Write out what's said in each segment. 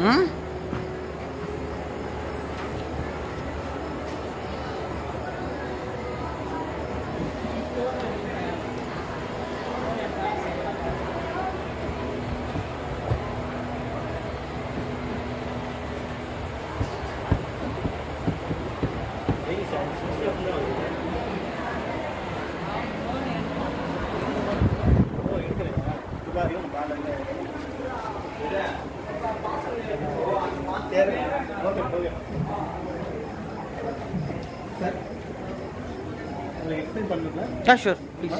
ம் சார் உங்களுக்கு எக்ஸ்பிளைன் பண்ணுங்களா ஆ ஷூர் ப்ளீஸ்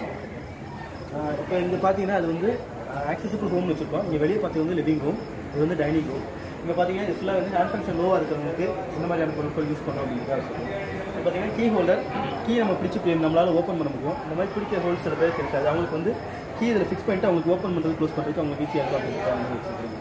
இப்போ இங்கே பார்த்தீங்கன்னா அது வந்து ஆக்சசிபிள் ஹோம்னு வச்சுருக்கோம் இங்கே வெளியே பார்த்தீங்க வந்து லிவிங் ரூம் இது வந்து டைனிங் ரூம் இங்கே பார்த்தீங்கன்னா இது ஃபுல்லாக வந்து ஹேண்ட் ஃபங்க்ஷன் லோவாக இருக்கிறவங்களுக்கு இந்த மாதிரியான பொருட்கள் யூஸ் பண்ணோம் அப்படிங்கிறதா வச்சுருக்கோம் இப்போ பார்த்தீங்கன்னா கீ ஹோல்டர் கீ நம்ம பிடிச்சி நம்மளால் ஓப்பன் பண்ண முடியும் இந்த மாதிரி பிடிக்கிற ஹோல்ஸ் சில பேருக்கு இருக்காது அவங்களுக்கு வந்து கீ இதில் ஃபிக்ஸ் பண்ணிட்டு அவங்களுக்கு ஓப்பன் பண்ணுறது க்ளோஸ் பண்ணுறதுக்கு அவங்களுக்கு ஈஸியாக இருக்கும் அப்படிங்கிறத வந்து வச்சுருக்கோம்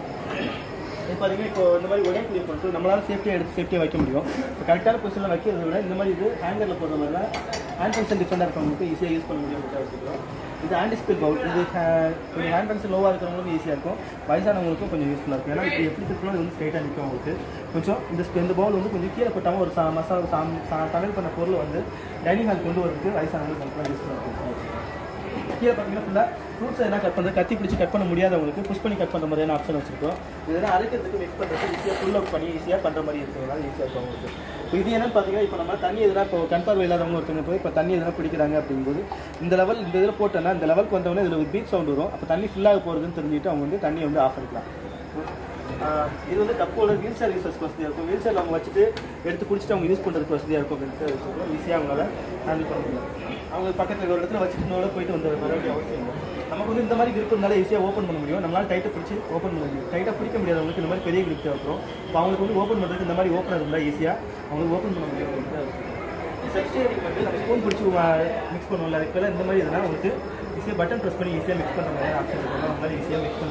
இப்போ பார்த்தீங்கன்னா இப்போ இந்த மாதிரி ஒரே கிளியர் பண்ணிட்டு நம்மளால சேஃப்டியாக எடுத்து சேஃப்டியாக வைக்க முடியும் இப்போ கரெக்டான பொசிஷனில் வைக்கிறத விட இந்த மாதிரி இது ஹேங்கரில் போடுற மாதிரி தான் ஹேண்ட் ஃபங்க்ஷன் டிஃபரெண்டாக இருக்கவங்களுக்கு ஈஸியாக யூஸ் பண்ண முடியும் அப்படின்னு வச்சுக்கிறோம் இது ஹேண்ட் ஸ்பில் பவுல் இது ha- கொஞ்சம் ஹேண்ட் ஃபங்க்ஷன் லோவாக இருக்கிறவங்களுக்கும் ஈஸியாக இருக்கும் வயசானவங்களுக்கும் கொஞ்சம் யூஸ்ஃபுல்லாக இருக்கும் ஏன்னா இப்போ எப்படி திருப்பணும் இது வந்து ஸ்ட்ரைட்டாக நிற்கும் அவங்களுக்கு கொஞ்சம் இந்த sp- இந்த பவுல் வந்து கொஞ்சம் கீழே போட்டாமல் ஒரு சா மசாலா சாம் சா- சமையல் பண்ண பொருள் வந்து டைனிங் ஹால் கொண்டு வரதுக்கு வயசானவங்களுக்கு கண்டிப்பாக யூஸ்ஃபுல்லாக இருக்கும் கீழே பார்த்தீங்கன்னா ஃபுல்லாக ஃப்ரூட்ஸ் எதனா கட் பண்ணுறது கத்தி பிடிச்சி கட் பண்ண முடியாதவங்களுக்கு புஷ் பண்ணி கட் பண்ணுற மாதிரியான ஆப்ஷன் வச்சிருக்கோம் இதெல்லாம் அரைக்கிறதுக்கு மிக்ஸ் பண்ணுறது ஈஸியாக ஃபுல் அவுட் பண்ணி ஈஸியாக பண்ணுற மாதிரி இருக்கிறதுனால ஈஸியாக இருக்கும் அவங்களுக்கு இப்போ இது என்னன்னு பார்த்தீங்கன்னா இப்போ நம்ம தண்ணி எதனா இப்போ கண் பார்வை இல்லாதவங்க ஒருத்தங்க போய் இப்போ தண்ணி எதனா பிடிக்கிறாங்க அப்படிங்கும்போது இந்த லெவல் இந்த இதில் போட்டோன்னா இந்த லெவலுக்கு வந்தவொடனே இதில் ஒரு பீட் சவுண்ட் வரும் அப்போ தண்ணி ஃபுல்லாக போகிறதுன்னு தெரிஞ்சுட்டு அவங்க வந்து தண்ணியை வந்து ஆஃப் பண்ணிக்கலாம் ஆஹ் இது வந்து கப்போட வீல் சேர் யூசர்ஸ் வசதியாக இருக்கும் வீல் சேரில் அவங்க வச்சுட்டு எடுத்து குடிச்சிட்டு அவங்க யூஸ் பண்ணுறதுக்கு வசதியாக இருக்கும் அப்படின்ட்டு வச்சுருக்கோம் ஈஸியாக அவங்களால ஹேண்டில் பண்ண முடியும் அவங்க பக்கத்தில் ஒரு இடத்துல வச்சுட்டு இன்னொரு போயிட்டு வந்து வர வேண்டிய அவசியம் இல்லை நமக்கு வந்து இந்த மாதிரி grip இருந்தாலும் ஈஸியாக ஓப்பன் பண்ண முடியும் நம்மளால டைட்டை பிடிச்சி ஓப்பன் பண்ண முடியும் டைட்டாக பிடிக்க முடியாதவங்களுக்கு இந்த மாதிரி பெரிய grip தேவைப்படும் இப்போ அவங்களுக்கு வந்து ஓப்பன் பண்ணுறதுக்கு இந்த மாதிரி ஓப்பனர் இருந்தால் ஈஸியாக அவங்களுக்கு ஓப்பன் பண்ண முடியும் அப்படின்ட்டு சப்ஸ்டேரிங் வந்து நம்ம ஸ்பூன் பிடிச்சி மிக்ஸ் பண்ணுவோம்ல அதுக்கு பதிலா இந்த மாதிரி இதெல்லாம் உங்களுக்கு ஈஸியாக பட்டன் ப்ரெஸ் பண்ணி ஈஸியாக மிக்ஸ் பண்ணுற மாதிரி ஆப்ஷன் இருக்கும் அந்த மாதிரி ஈஸியாக மிக்ஸ் பண்ண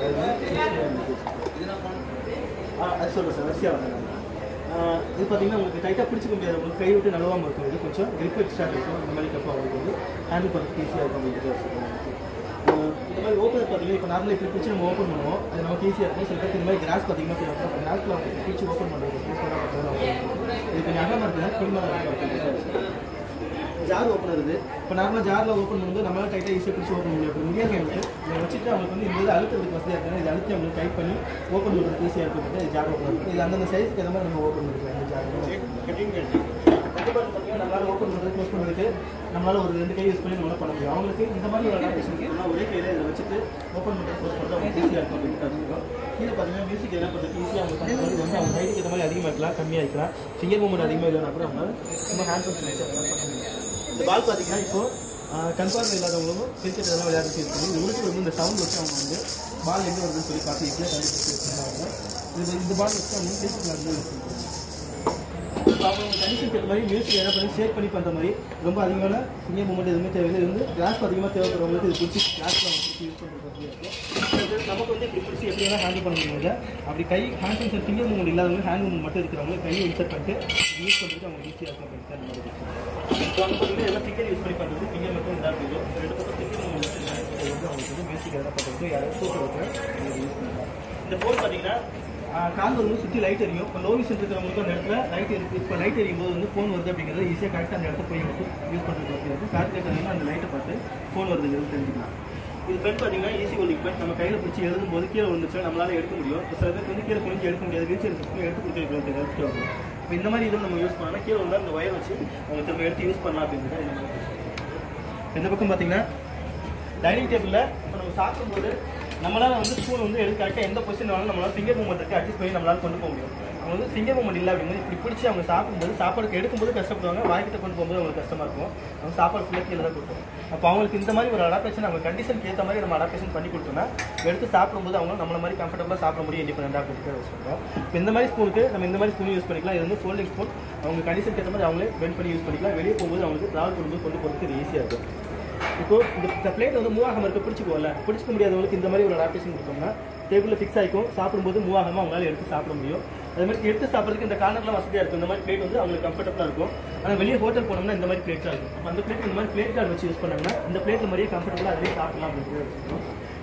முடியும் ஆ அது சொல்கிறேன் சார் வரிசையாக வாங்க ஆஹ் இது பார்த்தீங்கன்னா உங்களுக்கு டைட்டாக பிடிச்சிக்க முடியாது உங்களுக்கு கை விட்டு நழுவாமல் இருக்கும் இது கொஞ்சம் grip எக்ஸ்ட்ரா இருக்கும் இந்த மாதிரி கப் அவங்களுக்கு வந்து ஹேண்டில் பண்ணுறதுக்கு ஈஸியாக இருக்கும் உங்களுக்கு ஆஹ் இந்த மாதிரி ஓப்பன் பார்த்தீங்கன்னா இப்போ நார்மலாக இப்படி பிடிச்சி நம்ம ஓப்பன் பண்ணுவோம் அது நமக்கு ஈஸியாக இருக்கும் சில பேருக்கு இந்த மாதிரி கிராஸ் பார்த்தீங்கன்னா கிராஸில் அவங்க பிடிச்சி ஓப்பன் பண்ணுறது இது கொஞ்சம் அகமாக இருக்குன்னா குடும்பம் ஜார் ஓப்பன் இருக்குது இப்போ நார்மலாக ஜாரில் ஓப்பன் பண்ணும்போது நம்மளால டைட்டாக ஈஸியாக பிடிச்சி ஓப்பன் முடியும் அப்படி முடியாது எனக்கு இதை வச்சுட்டு அவங்களுக்கு வந்து இந்த இது அழுத்துறதுக்கு வசதியாக இருக்குது இது அழுத்தி அவங்களுக்கு டைப் பண்ணி ஓப்பன் பண்ணுறதுக்கு ஈஸியாக இருக்கும் இது ஜார் ஓப்பன் இருக்குது இது அந்தந்த சைஸ்க்கு ஏற்ற மாதிரி நம்ம ஓப்பன் பண்ணிக்கலாம் இந்த ஜார் கண்டிப்பாக பார்த்தீங்கன்னா நம்மளால ஓப்பன் பண்ணுறது க்ளோஸ் பண்ணுறதுக்கு நம்மளால ஒரு ரெண்டு கை யூஸ் பண்ணி நம்மளால பண்ண முடியும் அவங்களுக்கு இந்த மாதிரி ஒரு அடாப்டேஷன் இருக்குன்னா ஒரே கையில் இதை வச்சுட்டு ஓப்பன் பண்ணுறது க்ளோஸ் பண்ணுறது அவங்க ஈஸியாக இருக்கும் அப்படின்னு கற்றுக்கிறோம் கீழே பார்த்தீங்கன்னா மியூசிக் என்ன பண்ணுறது ஈஸியாக அவங்க பண்ணுறது வந்து அவங்க ஹைட்டுக்கு ஏற்ற மாதிரி அதிகமாக இருக்கலாம் கம்மியாக இருக்கலாம் ஃபிங்கர் மூமெண்ட் அதிகமாக இல்லைனா கூட அவங்க ரொம்ப ஹேண்ட் பண்ணி இந்த பால் பார்த்தீங்கன்னா இப்போ கண் பார்வை இல்லாதவங்களும் கிரிக்கெட் இதெல்லாம் விளையாட்டு இருக்குது இது உருட்டு வந்து இந்த சவுண்ட் வச்சு அவங்க வந்து பால் எங்கே வருதுன்னு சொல்லி பார்த்து ஈஸியாக கண்டுபிடிச்சு வச்சுருந்தாங்க இது இந்த பால் வச்சு அவங்க கிரிக்கெட் விளையாடுறது இப்போ அவங்க கண்டிஷனுக்கு ஏற்ற மாதிரி மியூசிக் என்ன பண்ணி ஷேக் பண்ணி பண்ணுற மாதிரி ரொம்ப அதிகமான ஃபிங்கர் மூமெண்ட் எதுவுமே தேவையில்லை இது வந்து கிளாஸ் அதிகமாக தேவைப்படுறவங்களுக்கு இது பிடிச்சி கிளாஸில் அவங்க பிடிச்சி யூஸ் பண்ணுறது இருக்கும் நமக்கு வந்து இப்படி பிடிச்சி எப்படி வேணால் ஹேண்டில் பண்ண முடியாது அப்படி கை ஹேண்ட் சென்சர் ஃபிங்கர் மூமெண்ட் இல்லாதவங்க ஹேண்ட் மூமெண்ட் மட்டும் இருக்கிறவங்க கையை இன்சர்ட் பண்ணிட்டு யூஸ் பண்ணுறதுக்கு அவங்க ஈஸியாக இருக்கும் அப்படின்னு அந்த மாதிரி இப்போ வந்து பார்த்தீங்கன்னா எல்லாம் ஃபிங்கர் யூஸ் பண்ணி பண்ணுறது ஃபிங்கர் மட்டும் இதாக இருக்கும் ரெண்டு பக்கம் ஃபிங்கர் மூமெண்ட் வந்து அவங்களுக்கு வந்து மியூசிக் எதனா பண்ணுறது யாராவது ஃபோட்டோ வைக்க யூஸ் பண்ணலாம் இந்த ஃபோன் பார்த்தீங்கன்னா கால் வந்து சுற்றி லைட் எரியும் இப்போ லோ விஷன் இருக்கிறவங்களுக்கு அந்த இடத்துல லைட் இருக்கு இப்போ லைட் எரியும் போது வந்து ஃபோன் வருது அப்படிங்கிறது ஈஸியாக கரெக்டாக அந்த இடத்துல போய் எடுத்து யூஸ் பண்ணுறது வசதியாக இருக்கும் கால்குலேட்டர் அந்த லைட்டை பார்த்து ஃபோன் வருதுங்கிறது தெரிஞ்சுக்கலாம் இது பென் பார்த்தீங்கன்னா ஈஸி ஹோல்டிங் பென் நம்ம கையில் பிடிச்சி எழுதும் போது கீழே விழுந்துச்சு நம்மளால எடுக்க முடியும் இப்போ சில பேருக்கு வந்து கீழே குனிஞ்சு எடுக்க முடியாது வீச்சு எடுத்து எடுத்து கொடுத்து எடுத்து வரும் இப்போ இந்த மாதிரி இதுவும் நம்ம யூஸ் பண்ணலாம் கீழே வந்தால் இந்த ஒயர் வச்சு அவங்க திரும்ப எடுத்து யூஸ் பண்ணலாம் அப்படிங்கிறத இந்த மாதிரி இந்த பக்கம் பார்த்தீங்கன்னா டைனிங் டேபிளில் இப்போ நம்ம சாப்பிடும்போது நம்மளால வந்து ஸ்பூன் வந்து எடுத்து கரெக்டாக எந்த பொசிஷன் வேணாலும் நம்மளால ஃபிங்கர் மூமெண்ட்டுக்கு அட்ஜஸ்ட் பண்ணி நம்மளால கொண்டு போக முடியும் அவங்க வந்து ஃபிங்கர் மூமெண்ட் இல்லை அப்படிங்கும்போது இப்படி பிடிச்சி அவங்க சாப்பிடும்போது சாப்பாடுக்கு எடுக்கும்போது கஷ்டப்படுவாங்க வாய்க்கிட்ட கொண்டு போகும்போது அவங்களுக்கு கஷ்டமா இருக்கும் அவங்க சாப்பாடு ஃபுல்லாக கீழே தான் கொடுப்போம் அப்போ அவங்களுக்கு இந்த மாதிரி ஒரு அடாப்டேஷன் அவங்க கண்டிஷனுக்கு ஏற்ற மாதிரி நம்ம அடாப்டேஷன் பண்ணி கொடுத்தோம்னா எடுத்து சாப்பிடும்போது அவங்க நம்மள மாதிரி கம்ஃபர்டபுளாக சாப்பிட முடியும் இண்டிபெண்டாக அப்படின்னு சொல்கிறோம் இப்போ இந்த மாதிரி ஸ்பூனுக்கு நம்ம இந்த மாதிரி ஸ்பூன் யூஸ் பண்ணிக்கலாம் இது வந்து ஃபோல்டிங் ஸ்பூன் அவங்க கண்டிஷனுக்கு ஏற்ற மாதிரி அவங்களே பெண்ட் பண்ணி யூஸ் பண்ணிக்கலாம் வெளியே போகும்போது அவங்களுக்கு ட்ராவல் பண்ணும்போது கொண்டு போகிறதுக்கு இது ஈஸியாக இருக்கும் இப்போ இந்த பிளேட் வந்து மூவ் ஆகாம இருக்க பிடிச்சிக்குவோம்ல பிடிச்சிக்க முடியாதவங்களுக்கு இந்த மாதிரி ஒரு அடாப்டேஷன் கொடுத்தோம்னா டேபிளில் ஃபிக்ஸ் ஆகிக்கும் சாப்பிடும்போது மூவ் ஆகாம அவங்களால எடுத்து சாப்பிட முடியும் அதே மாதிரி எடுத்து சாப்பிட்றதுக்கு இந்த கார்னர்லாம் வசதியாக இருக்கும் இந்த மாதிரி பிளேட் வந்து அவங்களுக்கு கம்ஃபர்டபுளாக இருக்கும் ஆனால் வெளியே ஹோட்டல் போனோம்னா இந்த மாதிரி பிளேட் தான் இருக்கும் அப்போ அந்த பிளேட் இந்த மாதிரி பிளேட் கார்டு வச்சு யூஸ் பண்ணாங்கன்னா இந்த பிளேட் மாதிரியே கம்ஃபர்டபுளாக அதிலே சாப்பிடலாம் அப்படின்னு வச்சுக்கணும்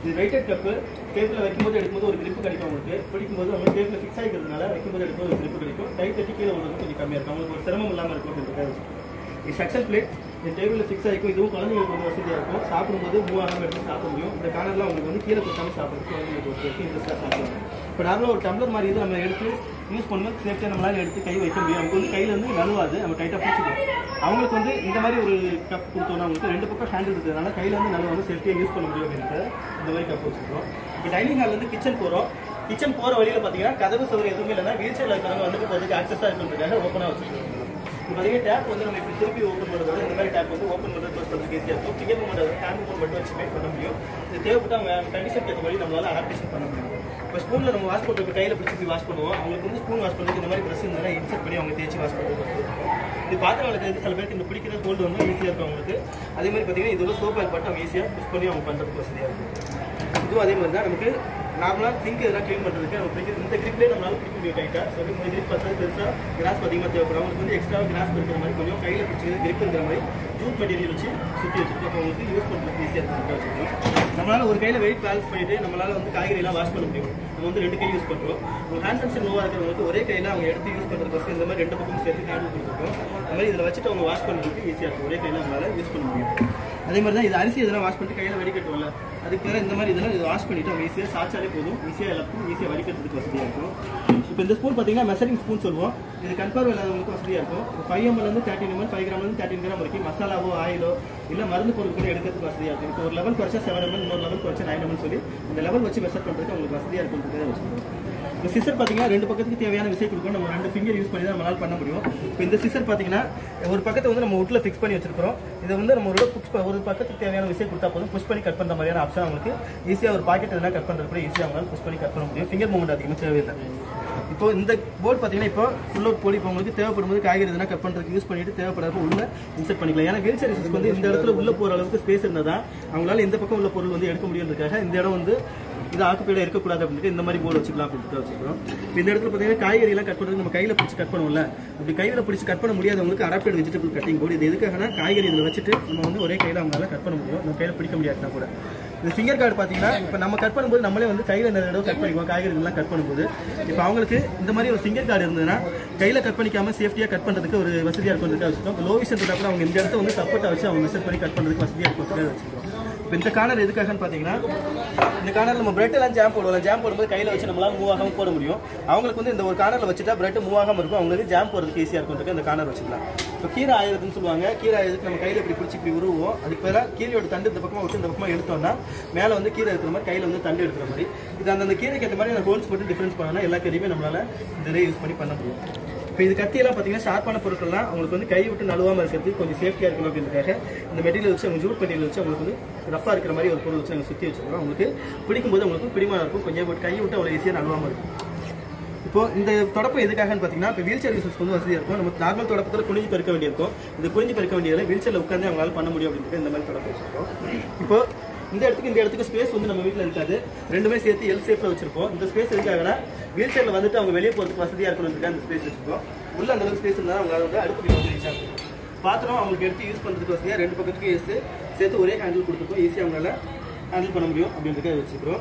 இது வெயிட்டட் கப்பு டேபிளில் வைக்கும்போது எடுக்கும்போது ஒரு grip கிடைக்கும் உங்களுக்கு பிடிக்கும்போது அவங்க டேபிளில் ஃபிக்ஸ் ஆகிக்கிறதுனால வைக்கும்போது எடுக்கும்போது ஒரு grip கிடைக்கும் கை தட்டி கீழே விடுறது கொஞ்சம் கம்மியாக இருக்கும் அவங்களுக்கு ஒரு சிரமம் இல்லாமல் இருக்கும் அப்படின்றதுக்காக இது சக்ஷன் பிளேட் இந்த டேபிளில் ஃபிக்ஸ் ஆகிக்கும் இதுவும் குழந்தைங்களுக்கு வந்து வசதியாக இருக்கும் சாப்பிடும்போது மூவ் ஆகாமல் எடுத்து சாப்பிட முடியும் இந்த கார்னர்லாம் உங்களுக்கு வந்து கீழே கொடுக்காம சாப்பிடுறது குழந்தைங்களுக்கு வசதி இன்ட்ரெஸ்ட்டாக சாப்பிடுவாங்க இப்போ நார்மலாக ஒரு டம்ளர் மாதிரி இது நம்ம எடுத்து யூஸ் பண்ணும்போது சேஃப்டியாக நம்மளால எடுத்து கை வைக்க முடியும் நமக்கு வந்து கையில் வந்து நழுவாது நம்ம டைட்டாக பிடிச்சிக்கலாம் அவங்களுக்கு வந்து இந்த மாதிரி ஒரு கப் கொடுத்தோம்னா அவங்களுக்கு ரெண்டு பக்கம் ஹேண்டில் இருக்கிறதுனால கையில் வந்து நல்லா வந்து சேஃப்டியாக யூஸ் பண்ண முடியும் அப்படின்ட்டு இந்த மாதிரி கப் வச்சுருக்கோம் இப்போ டைனிங் ஹால்லேருந்து கிச்சன் போகிறோம் கிச்சன் போகிற வழியில் பார்த்தீங்கன்னா கதவு சவுரி எதுவுமே இல்லைன்னா வீல் சேர்ல இருக்கிறவங்க வந்து அதுக்கு ஆக்சஸாக இருக்கிறதுக்காக ஓப்பனாக வச்சுருக்கோம் இப்போ பார்த்தீங்கன்னா டேப் வந்து நம்ம இப்படி திருப்பி ஓப்பன் பண்ணுறது இந்த மாதிரி டேப் வந்து ஓப்பன் பண்ணுறது க்ளோஸ் பண்ணுறது ஈஸியாக இருக்கும் ஃபிங்கர் மூமெண்ட் ஹேண்ட் மூமெண்ட் மட்டும் வச்சு மேக் பண்ண முடியும் இது தேவைப்பட்டு அவங்க கண்டிஷன் ஏற்ற மாதிரி நம்மளால அடாப்டேஷன் பண்ண முடியும் இப்போ ஸ்பூனில் நம்ம வாஷ் பண்ணுறது கையில் பிடிச்சி போய் வாஷ் பண்ணுவோம் அவங்களுக்கு வந்து ஸ்பூன் வாஷ் பண்ணுறதுக்கு இந்த மாதிரி ப்ரெஸ் இருந்தால் இன்செர்ட் பண்ணி அவங்க தேய்ச்சி வாஷ் பண்ணுறது இது பாத்திரம் வளர்க்குறது சில பேருக்கு இந்த பிடிக்கிற ஹோல்டு வந்து ஈஸியாக இருக்கும் அவங்களுக்கு அதே மாதிரி பார்த்தீங்கன்னா இதோட சோப் ஆயில் பட்டு அவங்க ஈஸியாக புஷ் பண்ணி அவங்க பண்ணுறதுக்கு வசதியாக இருக்கும் இதுவும் அதே மாதிரி தான் நமக்கு நார்மலாக சிங்க் எதனா க்ளீன் பண்ணுறதுக்கு நம்ம பிடிக்கிறது இந்த கிரிப்லேயே நம்மளால பிடிக்க முடியும் டைட்டாக ஸோ இந்த கிரிப் பார்த்தா பெருசாக கிராஸ் அதிகமாக தேவைப்படும் அவங்களுக்கு வந்து எக்ஸ்ட்ரா கிராஸ் இருக்கிற மாதிரி கொஞ்சம் கையில் பிடிச்சி கிரிப் இருக்கிற மாதிரி ஜூட் மெட்டீரியல் வச்சு சுற்றி வச்சுருக்கோம் அப்போ உங்களுக்கு யூஸ் பண்ணுறதுக்கு ஈஸியாக இருக்கும் வச்சுருக்கோம் நம்மளால ஒரு கையில் வெயிட் பேலன்ஸ் பண்ணிட்டு நம்மளால வந்து காய்கறிலாம் வாஷ் பண்ண முடியும் நம்ம வந்து ரெண்டு கை யூஸ் பண்ணுறோம் ஒரு ஹேண்ட் ஃபங்க்ஷன் லோவாக இருக்கிறவங்களுக்கு ஒரே கையில் அவங்க எடுத்து யூஸ் பண்ணுறதுக்கு இந்த மாதிரி ரெண்டு பக்கமும் சேர்த்து ஹேண்டில் கொடுத்துருக்கோம் அந்த மாதிரி இதில் வச்சுட்டு அவங்க வாஷ் பண்ணுறதுக்கு ஈஸியாக இருக்கும் ஒரே கையில் நம்மளால யூஸ் பண்ண முடியும் அதே மாதிரி தான் இது அரிசி இதெல்லாம் வாஷ் பண்ணிட்டு கையில் வடிகட்டுவோம்ல அதுக்கு பேர் இந்த மாதிரி இதெல்லாம் இது வாஷ் பண்ணிட்டு அவங்க ஈஸியாக சாச்சாலே போதும் ஈஸியாக எல்லாத்துக்கும் ஈஸியாக வடிக்கிறதுக்கு வசதியாக இருக்கும் இப்போ இந்த ஸ்பூன் பார்த்தீங்கன்னா மெசரிங் ஸ்பூன் சொல்லுவோம் இது கன்ஃபார்ம் இல்லாதவங்களுக்கு வசதியாக இருக்கும் ஃபைவ் எம்எல்லேருந்து தேர்ட்டின் எம்எல் ஃபைவ் கிராம்லேருந்து தேர்ட்டின் கிராம் வரைக்கும் மசாலாவோ ஆயிலோ இல்லை மருந்து பொருள் கூட எடுக்கிறதுக்கு வசதியாக இருக்கும் இப்போ ஒரு லெவல் குறைச்சா செவன் எம்எல் இன்னொரு லெவல் குறைச்சா நைன் எம்எல் சொல்லி இந்த லெவல் வச்சு மெஷர் பண்ணுறதுக்கு உங்களுக்கு வசதியாக இருக்குன்றதுக்காக வச்சுருக்கோம் இந்த சிசர் பார்த்தீங்கன்னா ரெண்டு பக்கத்துக்கு தேவையான விஷயம் கொடுக்கும் நம்ம ரெண்டு ஃபிங்கர் யூஸ் பண்ணி தான் நம்மளால பண்ண முடியும் இப்போ இந்த சிசர் பார்த்தீங்கன்னா ஒரு பக்கத்தை வந்து நம்ம உட்ல ஃபிக்ஸ் பண்ணி வச்சிருக்கிறோம் இதை வந்து நம்ம ஒரு புஷ் ஒரு பக்கத்துக்கு தேவையான விஷயம் கொடுத்தா போதும் புஷ் பண்ணி கட் பண்ணுற மாதிரியான ஆப்ஷன் அவங்களுக்கு ஈஸியாக ஒரு பாக்கெட் எதனா கட் பண்ணுறது கூட ஈஸியாக அவங்களால புஷ் பண்ணி கட் பண்ண முடியும் ஃபிங்கர் மூமெண்ட் அதிகமாக தேவையில்லை இப்போ இந்த போர்டு பார்த்தீங்கன்னா இப்போ உள்ள ஒரு போலி இப்போ உங்களுக்கு தேவைப்படும் போது காய்கறி எதனா கட் பண்ணுறதுக்கு யூஸ் பண்ணிட்டு தேவைப்படாத உள்ள இன்செர்ட் பண்ணிக்கலாம் ஏன்னா வீல் சர்வீசஸ்க்கு வந்து இந்த இடத்துல உள்ள போகிற அளவுக்கு ஸ்பேஸ் இருந்தால் தான் அவங்களால இந்த பக்கம் உள்ள பொருள் வந்து எடுக்க முடியுன்றதுக்காக இந்த இடம் வந்து இது ஆக்குப்பையில இருக்கக்கூடாது அப்படின்ட்டு இந்த மாதிரி போர்டு வச்சுக்கலாம் அப்படின்ட்டு வச்சுக்கிறோம் இப்போ இந்த இடத்துல பார்த்தீங்கன்னா காய்கறி எல்லாம் கட் பண்ணுறது நம்ம கையில் பிடிச்சி கட் பண்ணுவோம்ல அப்படி கையில் பிடிச்சி கட் பண்ண முடியாதவங்களுக்கு அடாப்டட் வெஜிடபிள் கட்டிங் போர்டு இது எதுக்காகனா காய்கறி இதில் வச்சுட்டு நம்ம வந்து ஒரே கையில் அவங்களால கட் பண்ண முடியும் நம்ம கையில் பிடிக்க முடியாதுன்னா கூட இந்த ஃபிங்கர் கார்டு பார்த்தீங்கன்னா இப்போ நம்ம கட் பண்ணும்போது நம்மளே வந்து கையில் நிறைய தடவை கட் பண்ணிக்குவோம் காய்கறி எல்லாம் கட் பண்ணும்போது இப்போ அவங்களுக்கு இந்த மாதிரி ஒரு ஃபிங்கர் கார்டு இருந்ததுன்னா கையில் கட் பண்ணிக்காம சேஃப்டியாக கட் பண்ணுறதுக்கு ஒரு வசதியாக இருக்கிறதுக்காக வச்சுக்கோம் லோ விஷன் இருந்தால் கூட அவங்க இந்த இடத்த வந்து சப்போர்ட்டாக வச்சு அவங்க மெஷர் பண்ணி கட் பண்ணுறதுக்கு வசதியாக இருக்கிறதுக்காக வச்சுக்கோம் இப்போ இந்த கார்னர் எதுக்காகன்னு பார்த்தீங்கன்னா இந்த கார்னர் நம்ம பிரெட் எல்லாம் ஜாம் போடுவோம் ஜாம் போடும்போது கையில் வச்சு நம்மளால மூவ் ஆகாம போட முடியும் அவங்களுக்கு வந்து இந்த ஒரு கார்னரில் வச்சுட்டா பிரெட் மூவ் ஆகாம இருக்கும் அவங்களுக்கு ஜாம் போடுறதுக்கு ஈஸியாக இருக்கும் இந்த கார்னர் வச்சுக்கலாம் இப்போ கீரை ஆயிரத்துன்னு சொல்லுவாங்க கீரை ஆயிரத்துக்கு நம்ம கையில் இப்படி பிடிச்சி இப்படி உருவோம் அதுக்கு பதிலாக கீரையோட தண்டு இந்த பக்கமாக விட்டு இந்த பக்கமாக எடுத்தோம்னா மேலே வந்து கீரை இருக்கிற மாதிரி கையில் வந்து தண்டு எடுக்கிற மாதிரி இது அந்த கீரைக்கு ஏற்ற மாதிரி அந்த ஹோல்ஸ் போட்டு டிஃபரன்ஸ் பண்ணோம்னா எல்லா கறியுமே நம்மளால இதிலே யூஸ் பண்ணி பண்ண முடியும் இப்போ இது கத்தியெல்லாம் பார்த்தீங்கன்னா ஷார்ப்பான பொருட்கள்லாம் அவங்களுக்கு வந்து கை விட்டு நழுவாமல் இருக்கிறதுக்கு கொஞ்சம் சேஃப்டியாக இருக்கணும் அப்படின்றதுக்காக இந்த மெட்டீரியல் வச்சு அவங்க ஜூட் மெட்டீரியல் வச்சு அவங்களுக்கு வந்து ரஃபாக இருக்கிற மாதிரி ஒரு பொருள் வச்சு நாங்கள் சுற்றி வச்சுருக்கோம் அவங்களுக்கு பிடிக்கும்போது அவங்களுக்கு பிடிமான இருக்கும் கொஞ்சம் கை விட்டு அவ்வளோ ஈஸியாக நழுவாமல் இருக்கும் இப்போ இந்த தொடப்பு எதுக்காகன்னு பார்த்தீங்கன்னா இப்போ வீல் சேர் யூசஸ்க்கு வந்து வசதியாக இருக்கும் நம்ம நார்மல் தொடப்பத்தில் குனிஞ்சு பெருக்க வேண்டியிருக்கும் இது குனிஞ்சு பெருக்க வேண்டியதில் வீல் சேரில் உட்காந்து அவங்களால பண்ண முடியும் அப்படின்ட்டு இந்த மாதிரி தொடப்பு வச்சிருக்கோம் இப்போ இந்த இடத்துக்கு இந்த இடத்துக்கு ஸ்பேஸ் வந்து நம்ம வீட்டில் இருக்காது ரெண்டுமே சேர்த்து எல் சேஃபில் வச்சிருப்போம் இந்த ஸ்பேஸ் எதுக்காகனா வீல் சேரில் வந்துட்டு அவங்க வெளியே போகிறதுக்கு வசதியாக இருக்கணுன்றதுக்காக அந்த ஸ்பேஸ் வச்சிருக்கோம் உள்ள அந்த அளவுக்கு ஸ்பேஸ் இருந்தால் அவங்களால வந்து அடுப்பு வந்து ரீச் ஆகும் பாத்திரம் அவங்களுக்கு எடுத்து யூஸ் பண்ணுறதுக்கு வசதியாக ரெண்டு பக்கத்துக்கும் யூஸ் சேர்த்து ஒரே ஹேண்டில் கொடுத்துருக்கோம் ஈஸியாக அவங்களால ஹேண்டில் பண்ண முடியும் அப்படின்றதுக்காக வச்சுக்கிறோம்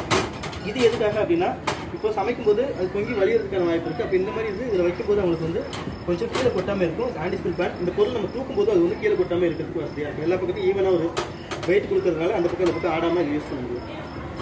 இது எதுக்காக அப்படின்னா இப்போ சமைக்கும்போது அது பொங்கி வலியறதுக்கான வாய்ப்பு இருக்குது அப்போ இந்த மாதிரி இது இதில் வைக்கும்போது அவங்களுக்கு வந்து கொஞ்சம் கீழே கொட்டாமல் இருக்கும் ஆன்டிஸ்பிள் பேன் இந்த பொருள் நம்ம தூக்கும்போது அது வந்து கீழே கொட்டாமல் இருக்கிறதுக்கு வசதியாக இருக்கும் எல்லா பக்கத்துக்கும் ஈவனாக ஒரு வெயிட் கொடுக்கறதுனால அந்த பக்கம் இந்த பக்கம் ஆடாமல் யூஸ் பண்ண முடியும்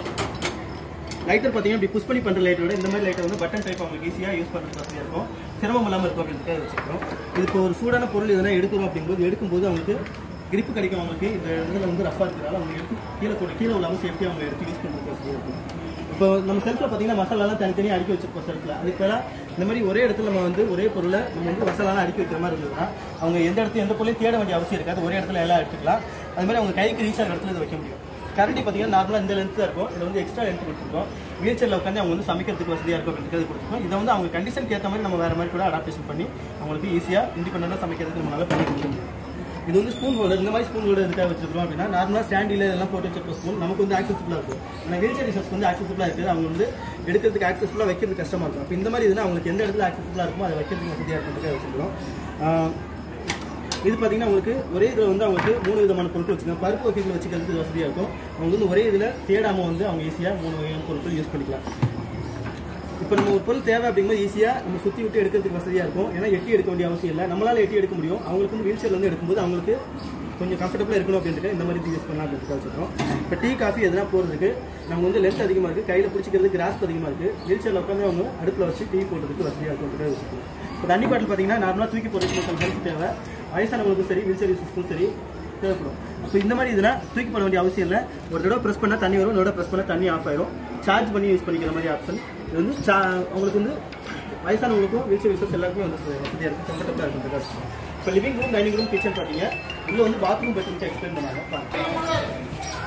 லைட்டர் பார்த்தீங்கன்னா இப்படி புஷ் பண்ணி பண்ணுற லைட்டரோட இந்த மாதிரி லைட்டர் வந்து பட்டன் டைப் அவங்களுக்கு ஈஸியாக யூஸ் பண்ணுறது வசதியாக இருக்கும் சிரமம் இல்லாமல் இருக்கும் அப்படின்றதுக்காக வச்சுக்கிறோம் இது இப்போ ஒரு சூடான பொருள் எதனா எடுக்கிறோம் அப்படிங்கும்போது எடுக்கும்போது அவங்களுக்கு grip கிடைக்கும் அவங்களுக்கு இந்த இடத்துல வந்து ரஃபாக இருக்கிறதால அவங்க எடுத்து கீழே கூட கீழே இல்லாமல் சேஃப்டியாக அவங்க எடுத்து யூஸ் பண்ணுறதுக்கு வசதியாக இருக்கும் இப்போ நம்ம செல்ஃபில் பார்த்தீங்கன்னா மசாலாலாம் தனித்தனியாக அடுக்கி வச்சிருப்போம் செல்ஃபில் அதுக்கு பதிலாக இந்த மாதிரி ஒரே இடத்துல நம்ம வந்து ஒரே பொருளை நம்ம வந்து மசாலாலாம் அடுக்கி வைக்கிற மாதிரி இருந்ததுன்னா அவங்க எந்த இடத்துல எந்த பொருளையும் தேட வேண்டிய அவசியம் இருக்காது ஒரே இடத்துல எல்லாம் எடுத்துக்கலாம் அது மாதிரி அவங்க கைக்கு ரீச் ஆகிற இடத்துல இதை வைக்க முடியும் கரண்டி பார்த்தீங்கன்னா நார்மலாக இந்த லென்த் தான் இருக்கும் இதில் வந்து எக்ஸ்ட்ரா லென்த் கொடுத்துருக்கோம் வீல் சேரில் உட்காந்து அவங்க வந்து சமைக்கிறதுக்கு வசதியாக இருக்கும் அப்படின்றது கொடுத்துருக்கோம் இதை வந்து அவங்க கண்டிஷனுக்கு ஏற்ற மாதிரி நம்ம வேறு மாதிரி கூட அடாப்டேஷன் பண்ணி அவங்களுக்கு ஈஸியாக இண்டிபெண்டாக சமைக்கிறதுக்கு நம்மளால பண்ணி கொடுக்க முடியும் இது வந்து ஸ்பூன் ஹோல்டர் இந்த மாதிரி ஸ்பூன் ஹோல்டர் எதுக்காக வச்சிருக்கோம் அப்படின்னா நார்மலாக ஸ்டாண்டில் இதெல்லாம் போட்டு வச்சிருக்க ஸ்பூன் நமக்கு வந்து ஆக்சசிபிளாக இருக்கும் ஆனால் வீல் சேர் யூசர்ஸ்க்கு வந்து ஆக்சசிபிளாக இருக்குது அவங்க வந்து எடுக்கிறதுக்கு ஆக்சசிபிளாக வைக்கிறது கஷ்டமாக இருக்கும் அப்போ இந்த மாதிரி இதுனா அவங்களுக்கு எந்த இடத்துல ஆக்சசிபிளாக இருக்குமோ அதை வைக்கிறதுக்கு வசதியாக இருக்கிறதுக்காக வச்சிருக்கோம் ஆஹ் இது பார்த்தீங்கன்னா உங்களுக்கு ஒரே இதில் வந்து அவங்களுக்கு மூணு விதமான பொருட்கள் வச்சுக்கலாம் பருப்பு வகைகள் வச்சுக்கிறதுக்கு வசதியாக இருக்கும் அவங்க வந்து ஒரே இதில் தேடாமல் வந்து அவங்க ஈஸியாக மூணு வகையான பொருட்கள் யூஸ் பண்ணிக்கலாம் இப்போ நம்ம ஒரு பொருள் தேவை அப்படிங்கும்போது ஈஸியாக நம்ம சுற்றி விட்டு எடுக்கிறதுக்கு வசதியாக இருக்கும் ஏன்னா எட்டி எடுக்க வேண்டிய அவசியம் இல்லை நம்மளால எட்டி எடுக்க முடியும் அவங்களுக்கு வந்து வீல் சேர்ல வந்து எடுக்கும்போது அவங்களுக்கு கொஞ்சம் கம்ஃபர்டபுளாக இருக்கணும் அப்படின்ட்டு இந்த மாதிரி யூஸ் பண்ணலாம் அப்படின்ட்டு வச்சுருக்கோம் இப்போ டீ காஃபி எதனா போகிறதுக்கு நம்ம வந்து லென்த் அதிகமாக இருக்குது கையில் பிடிச்சிக்கிறது கிராஸ்ப் அதிகமாக இருக்குது வீல் சேரில் உட்காந்து அவங்க அடுப்பில் வச்சு டீ போடுறதுக்கு வசதியாக இருக்கும் வச்சுருக்கோம் இப்போ தண்ணி பாட்டில் பார்த்தீங்கன்னா நார்மலாக தூக்கி போடுறதுக்கு கொஞ்சம் ஹெல்ப் தேவை வயசானவங்களுக்கும் சரி வீல் சேர் யூஸஸ்க்கும் சரி தேவைப்படும் அப்போ இந்த மாதிரி இதுனா தூக்கி போட வேண்டிய அவசியம் இல்லை ஒரு தடவை ப்ரெஸ் பண்ணால் தண்ணி வரும் ஒரு தடவை ப்ரெஸ் பண்ணால் தண்ணி ஆஃப் ஆயிரும் சார்ஜ் பண்ணி யூஸ் பண்ணிக்கிற மாதிரி ஆப்ஷன் இது வந்து சா அவங்களுக்கு வந்து வயசானவங்களுக்கும் வீல் சேர் யூசர்ஸ் எல்லாருக்குமே வந்து வசதியாக இருக்கும் கம்ஃபர்டபுளாக இருக்கும் இப்போ living room dining room kitchen பார்த்தீங்க இதில் வந்து பாத்ரூம் பெட்ரூம் எக்ஸ்பிளைன் பண்ணாங்க பாருங்க.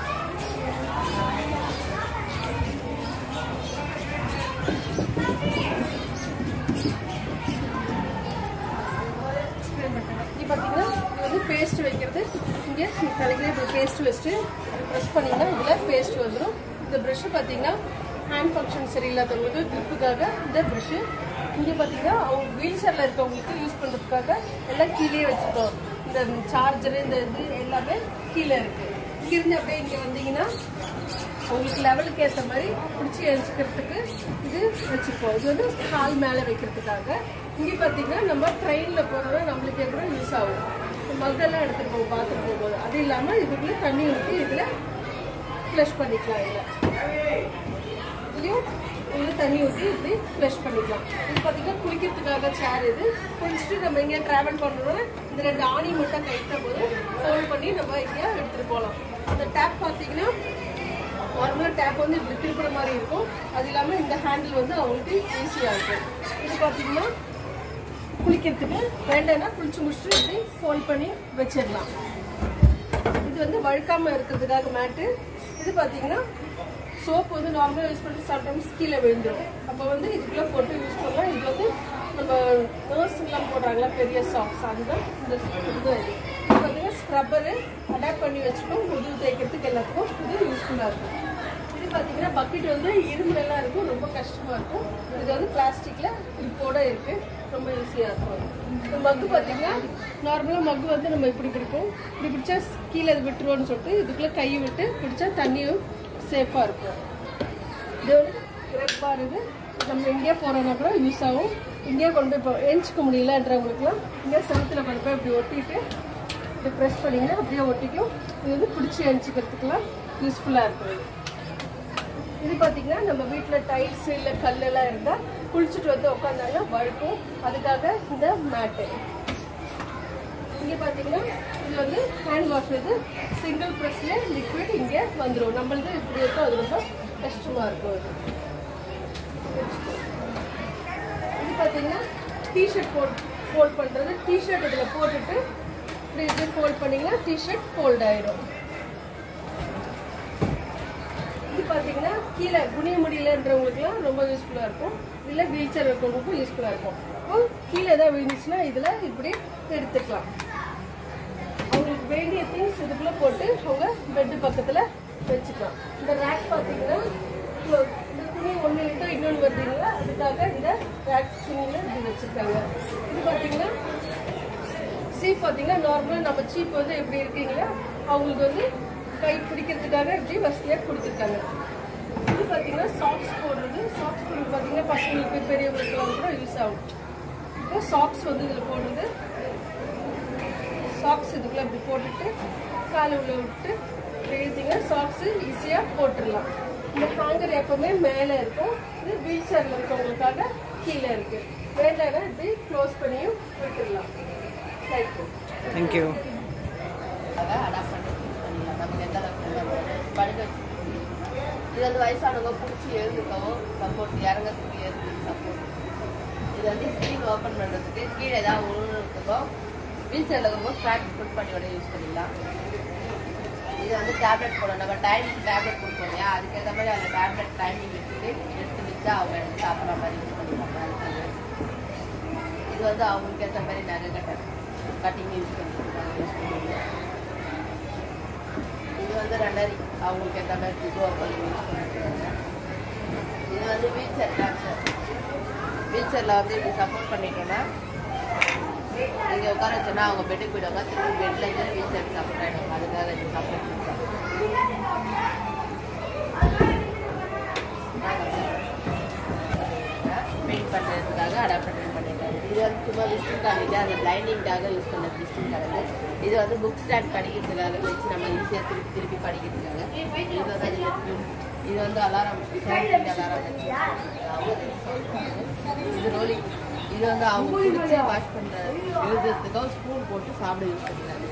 இது பார்த்தீங்கன்னா இது வந்து பேஸ்ட் வைக்கிறது இங்கே தலைக்கிற இப்படி பேஸ்ட் வச்சுட்டு ப்ரெஸ் பண்ணிங்கன்னா இதில் பேஸ்ட் வந்துடும் இந்த ப்ரஷ்ஷு பார்த்தீங்கன்னா ஹேண்ட் ஃபங்க்ஷன் சரியில்லாதவங்களுக்கு ட்ரிப்புக்காக இந்த ப்ரஷ்ஷு இங்கே பார்த்தீங்கன்னா அவங்க வீல் சேரில் இருக்கவங்களுக்கு யூஸ் பண்ணுறதுக்காக எல்லாம் கீழே வச்சுருக்கோம் இந்த சார்ஜரு இந்த இது எல்லாமே கீழே இருக்குது இங்கேருந்து அப்படியே இங்கே வந்தீங்கன்னா உங்களுக்கு லெவலுக்கு ஏற்ற மாதிரி பிடிச்சி எழுச்சிக்கிறதுக்கு இது வச்சுப்போம் இது வந்து கால் மேலே வைக்கிறதுக்காக இங்கே பார்த்தீங்கன்னா நம்ம ட்ரெயினில் போகிறோம்னா நம்மளுக்கு கூட யூஸ் ஆகும் மக்கள்லாம் எடுத்துகிட்டு போவோம் பாத்ரூம் போகும்போது அது இல்லாமல் இதுக்குள்ளே தண்ணி ஊற்றி இதில் ஃப்ளஷ் பண்ணிக்கலாம் இதில் இதுலேயும் உள்ள தண்ணி ஊற்றி இப்படி ஃப்ளஷ் பண்ணிக்கலாம் இது பார்த்தீங்கன்னா குளிக்கிறதுக்காக சேர் இது குளிச்சுட்டு நம்ம எங்கேயா ட்ராவல் பண்ணணும்னா இந்த ரெண்டு ஆணி மட்டும் கைட்ட போது ஃபோல்ட் பண்ணி நம்ம எங்கேயா எடுத்துகிட்டு போகலாம் அந்த டேப் பார்த்தீங்கன்னா நார்மலாக டேப் வந்து இப்படி திருப்புற மாதிரி இருக்கும் அது இல்லாமல் இந்த ஹேண்டில் வந்து அவங்களுக்கு ஈஸியாக இருக்கும் இது பார்த்தீங்கன்னா குளிக்கிறதுக்கு வேண்டாம்னா குளிச்சு முடிச்சுட்டு இப்படி ஃபோல்ட் பண்ணி வச்சிடலாம் இது வந்து வழுக்காம இருக்கிறதுக்காக மேட்டு இது பார்த்தீங்கன்னா சோப் வந்து நார்மலாக யூஸ் பண்ணிட்டு சம்டைம்ஸ் கீழே விழுந்துடும் அப்போ வந்து இதுக்குள்ளே போட்டு யூஸ் பண்ணலாம் இது வந்து நம்ம நர்ஸுங்கெலாம் போடுறாங்களா பெரிய சாக்ஸ் அதுதான் இந்த இது இது பார்த்தீங்கன்னா ஸ்க்ரப்பரு அடாப்ட் பண்ணி வச்சுக்கோம் முதுகு தேய்க்கிறதுக்கு எல்லாத்துக்கும் இது யூஸ்ஃபுல்லாக இருக்கும் இது பார்த்தீங்கன்னா பக்கெட் வந்து இரும்புலலாம் இருக்கும் ரொம்ப கஷ்டமாக இருக்கும் இது வந்து பிளாஸ்டிக்கில் இப்போட இருக்கு ரொம்ப ஈஸியாக இருக்கும் இந்த மக்கு பார்த்தீங்கன்னா நார்மலாக மக்கு வந்து நம்ம இப்படி பிடிப்போம் இப்படி பிடிச்சா கீழே இது விட்டுருவோம்னு சொல்லிட்டு இதுக்குள்ளே கையை விட்டு பிடிச்சா தண்ணியும் சேஃபாக இருக்கும் இது வந்து கிரெட் பார் இது நம்ம எங்கேயா போகிறோன்னா கூட யூஸ் ஆகும் இங்கேயே கொண்டு போய் இப்போ எஞ்சிக்க முடியலன்றவங்களுக்குலாம் இங்கே செவத்தில் கொண்டு போய் இப்படி ஒட்டிட்டு இப்படி ப்ரெஸ் பண்ணிங்கன்னா அப்படியே ஒட்டிக்கும் இது வந்து பிடிச்சி எஞ்சிக்கிறதுக்குலாம் யூஸ்ஃபுல்லாக இருக்கும் இது. இது பார்த்தீங்கன்னா நம்ம வீட்டில் டைல்ஸ் இல்லை கல்லெல்லாம் இருந்தால் குளிச்சுட்டு வந்து உட்காந்தாலும் வழுக்கும் அதுக்காக இந்த மேட்டு இங்கே பார்த்தீங்கன்னா இது வந்து ஹேண்ட் வாஷ் இது சிங்கிள் ப்ரெஸ்ல லிக்விட் இங்கே வந்துடும் நம்மளது இப்படி இருக்கும் அது ரொம்ப கஷ்டமாக இருக்கும் இது இது பார்த்தீங்கன்னா டிஷர்ட் போட் ஃபோல்ட் பண்ணுறது டிஷர்ட் இதில் போட்டுட்டு இப்படி இப்படி ஃபோல்ட் பண்ணிங்கன்னா டிஷர்ட் ஃபோல்ட் ஆயிடும் இது பார்த்தீங்கன்னா கீழே குனிய முடியலன்றவங்களுக்குலாம் ரொம்ப யூஸ்ஃபுல்லாக இருக்கும் இல்லை வீல் சேர் இருக்கிறவங்களுக்கும் யூஸ்ஃபுல்லாக இருக்கும் இப்போ கீழே ஏதாவது விழுந்துச்சுன்னா இதில் இப்படி எடுத்துக்கலாம் அவங்களுக்கு வேண்டிய திங்ஸ் இதுக்குள்ளே போட்டு அவங்க பெட்டு பக்கத்தில் வச்சுக்கலாம் இந்த ரேக் பார்த்தீங்கன்னா இப்போ இந்த துணி ஒன்று விட்டு இன்னொன்று வருதுங்களா அதுக்காக இந்த ரேக் துணியில் இப்படி வச்சுருக்காங்க இது பார்த்தீங்கன்னா சீப் பார்த்தீங்கன்னா நார்மலாக நம்ம சீப் வந்து எப்படி இருக்கீங்களா அவங்களுக்கு வந்து கை பிடிக்கிறதுக்காக இப்படி வசதியாக கொடுத்துருக்காங்க இது பார்த்தீங்கன்னா சாக்ஸ் போடுறது சாக்ஸ் போடுறது பார்த்தீங்கன்னா பசங்களுக்கு பெரியவங்களுக்குலாம் கூட யூஸ் ஆகும் இப்போ சாக்ஸ் வந்து இதில் போடுறது சாக்ஸ் இதுக்குள்ள இப்படி போட்டுட்டு காலை உள்ள விட்டு எழுதிங்கன்னா சாக்ஸ் ஈஸியாக போட்டுடலாம் இந்த ஹேங்கர் எப்பவுமே மேலே இருக்கும் இது வீல் சேரில் இருக்கவங்களுக்காக கீழே இருக்கு வேண்டாம்னா இப்படி க்ளோஸ் பண்ணியும் விட்டுடலாம் லைட் தேங்க்யூ அடாப்ட் பண்ணி யூஸ் பண்ணிக்கலாம் நமக்கு எந்த அளவுக்கு தேவைப்படுது. படுக்க வச்சு இது வந்து வயசானவங்க பிடிச்சி எழுந்துக்கவும் சப்போர்ட் இறங்கறதுக்கு எழுதுறதுக்கு சப்போர்ட் இது வந்து ஸ்க்ரீன் ஓப்பன் பண்ணுறதுக்கு கீழே ஏதாவது உழுறதுக்கும் வீல் சேரில் இருக்கும்போது ஃப்ளாட் ஃபுட் பண்ணி விட யூஸ் பண்ணிக்கலாம் இது வந்து டேப்லெட் போடணும் நம்ம டைமிங் டேப்லெட் கொடுப்போம் இல்லையா அதுக்கேற்ற மாதிரி அந்த டேப்லெட் டைமிங் வச்சுட்டு எடுத்து வச்சா அவங்க எடுத்து சாப்பிட்ற மாதிரி யூஸ் பண்ணிப்பாங்க அதுக்கு இது வந்து அவங்களுக்கு ஏற்ற மாதிரி நகை கட்ட கட்டிங் யூஸ் பண்ணிக்கலாம் யூஸ் பண்ணுவாங்க இது வந்து ரெண்டரி அவங்களுக்கு ஏற்ற மாதிரி இது ஓப்பன் யூஸ் பண்ணிக்கிறாங்க இது வந்து வீல் சேர் தான் சார் வீல் சேரில் வந்து இப்படி சப்போர்ட் பண்ணிட்டோம்னா இங்கே உட்கார வச்சோன்னா அவங்க பெட்டுக்கு போயிடுவாங்க திருப்பி பெட்டில் இருந்து வீஸ் எடுத்து சாப்பிட்றாங்க அதுக்காக இது சாப்பிட்றேன் பெயிண்ட் பண்ணுறதுக்காக அடாப்டர் பண்ணியிருக்காங்க இது வந்து சும்மா விசிட்டிங் கார்டு அந்த பிளைண்டிங்காக யூஸ் பண்ண விசிட்டிங் கார்டு இது வந்து புக் ஸ்டாண்ட் படிக்கிறதுக்காக வச்சு நம்ம ஈஸியாக திருப்பி திருப்பி படிக்கிறதுக்காக இது வந்து அது இது வந்து அலாரம் அலாரம் வச்சு இது ரோலிங் இது வந்து அவங்க பிடிச்ச வாஷ் பண்ணுற எழுதுறதுக்காக ஸ்பூன் போட்டு சாப்பிட யூஸ் பண்ணிக்கிறாங்க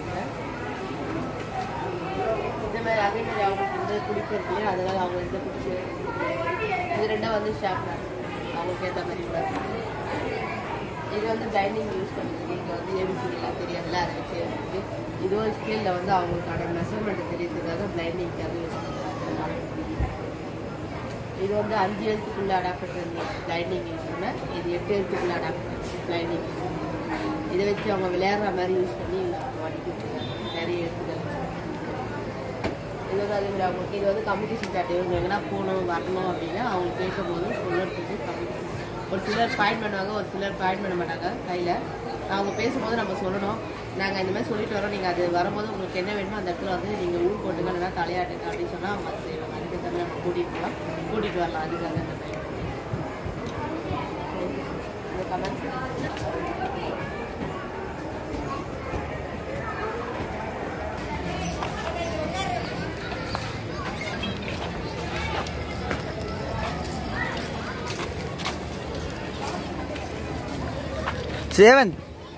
இந்த மாதிரி அதே மாதிரி அவங்களுக்கு வந்து குடிக்கிறது இல்லையா அதனால அவங்க எந்த குடிச்சு இது ரெண்டும் வந்து ஷாப்னர் அவங்களுக்கு ஏற்ற மாதிரி கூட இது வந்து டைனிங் யூஸ் பண்ணுறது இங்கே வந்து ஏபிசிலாம் தெரியாதுல்ல அதை வச்சு எழுதுறது இதுவும் ஸ்கேலில் வந்து அவங்களுக்கான மெஷர்மெண்ட் தெரியறதுக்காக பிளைண்டிங்காக யூஸ் பண்ணுறாங்க இது வந்து அஞ்சு எழுத்துக்குள்ள அடாப்டர் லைனிங் யூஸ் பண்ண இது எட்டு எழுத்துக்குள்ள அடாப்டர் லைனிங் யூஸ் பண்ண இதை வச்சு அவங்க விளையாடுற மாதிரி யூஸ் பண்ணி யூஸ் பண்ணுவாங்க நிறைய எழுத்துக்கள் இது வந்து அதே மாதிரி அவங்களுக்கு இது வந்து கம்யூனிகேஷன் சார்ட் இவங்க எங்கன்னா போகணும் வரணும் அப்படின்னா அவங்க கேட்கும் போது சொல்லுறதுக்கு கம்யூனிகேஷன் ஒரு சிலர் பாயிண்ட் பண்ணுவாங்க ஒரு சிலர் பாயிண்ட் பண்ண மாட்டாங்க கையில் அவங்க பேசும்போது நம்ம சொல்லணும் நாங்கள் இந்த மாதிரி சொல்லிட்டு வரோம் நீங்கள் அது வரும்போது உங்களுக்கு என்ன வேணுமோ அந்த இடத்துல வந்து நீங்கள் ஊர் போட்டுங்க இல்லைன்னா தலையாட்டுங்க அப்படின்னு சொன்னால் அவங்க அது செய்வாங்க அதுக்கு தவிர நம்ம கூட்டிகிட்டு போகலாம் கூட்டிகிட்டு வரலாம் அதுக்காக அந்த மாதிரி இந்த கமெண்ட்ஸ் சேவன்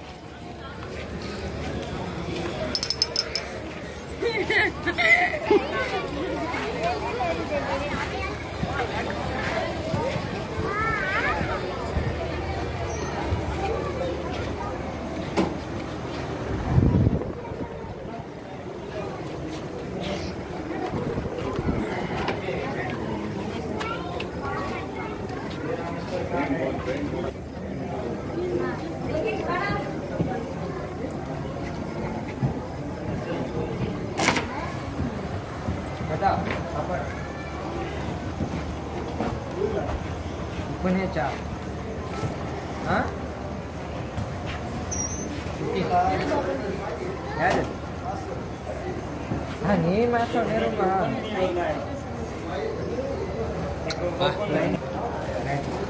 Kata, apa? Bukannya cap. Hah? Putih. Ya ada. Ah, ini masuk di rumah. Ah, lain. Lain.